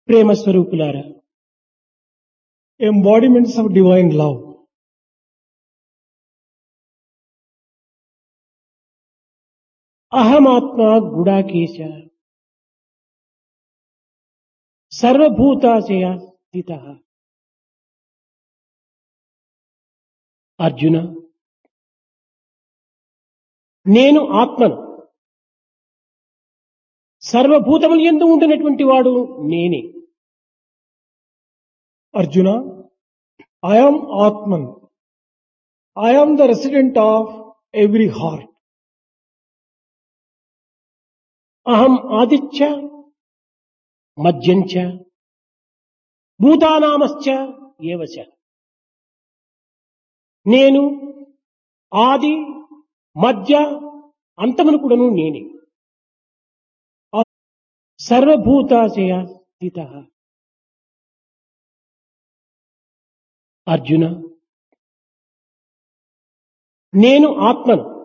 ప్రేమ స్వరూపులారా embodiments of divine love. అహమాత్మ గుడాకేశ సర్వభూతాశయ స్థిత అర్జున నేను ఆత్మను సర్వభూతములు ఎందు ఉండినటువంటి వాడు నేనే Arjuna, I am Atman. I am the resident of every heart. అహం ఆదిత్య మధ్యంచ భూతానామశ్చ ఏవచ నేను ఆది మధ్య అంతమును కూడాను నేనే సర్వభూతాశయ స్థిత అర్జున నేను ఆత్మను